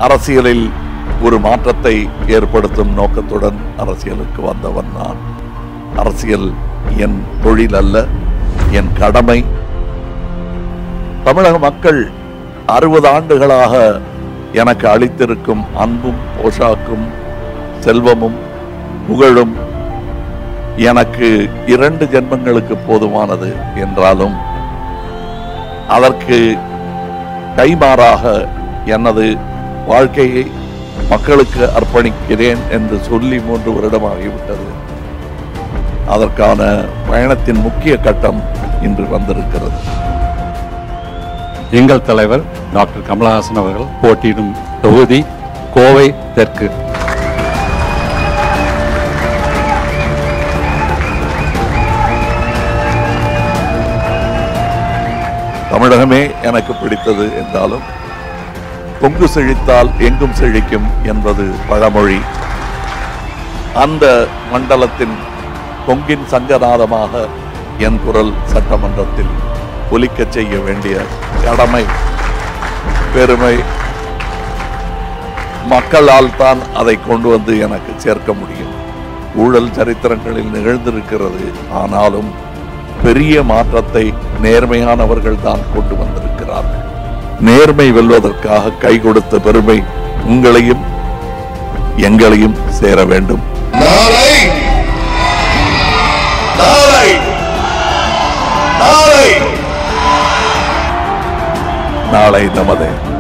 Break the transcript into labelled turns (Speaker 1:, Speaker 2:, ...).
Speaker 1: அரசியலில் ஒரு மாற்றத்தை ஏற்படுத்தும் நோக்கத்துடன் அரசியலுக்கு வந்தவன் நான் அரசியல் என் தொழில் அல்ல என் கடமை தமிழக மக்கள் அறுபது ஆண்டுகளாக எனக்கு அளித்திருக்கும் அன்பும் போஷாக்கும் செல்வமும் புகழும் எனக்கு இரண்டு ஜென்மங்களுக்கு போதுமானது என்றாலும் அதற்கு கைமாறாக எனது வாழ்க்கையை மக்களுக்கு அர்ப்பணிக்கிறேன் என்று சொல்லி மூன்று வருடமாகிவிட்டது அதற்கான பயணத்தின் முக்கிய கட்டம் இன்று வந்திருக்கிறது
Speaker 2: எங்கள் தலைவர் டாக்டர் கமலஹாசன் அவர்கள் போட்டியிடும் தொகுதி கோவை தெற்கு
Speaker 1: தமிழகமே எனக்கு பிடித்தது என்றாலும் பொங்கு செழித்தால் எங்கும் செழிக்கும் என்பது பழமொழி அந்த மண்டலத்தின் பொங்கின் சங்கநாதமாக என் குரல் சட்டமன்றத்தில் ஒலிக்கச் செய்ய வேண்டிய கடமை பெருமை மக்களால் தான் அதை கொண்டு வந்து எனக்கு சேர்க்க முடியும் ஊழல் சரித்திரங்களில் நிகழ்ந்திருக்கிறது ஆனாலும் பெரிய மாற்றத்தை நேர்மையானவர்கள் தான் கொண்டு வந்திருக்கிறார்கள் நேர்மை வெல்வதற்காக கை கொடுத்த பெருமை உங்களையும் எங்களையும் சேர வேண்டும்
Speaker 3: நாளை நாளை நாளை
Speaker 1: நாளை நமதே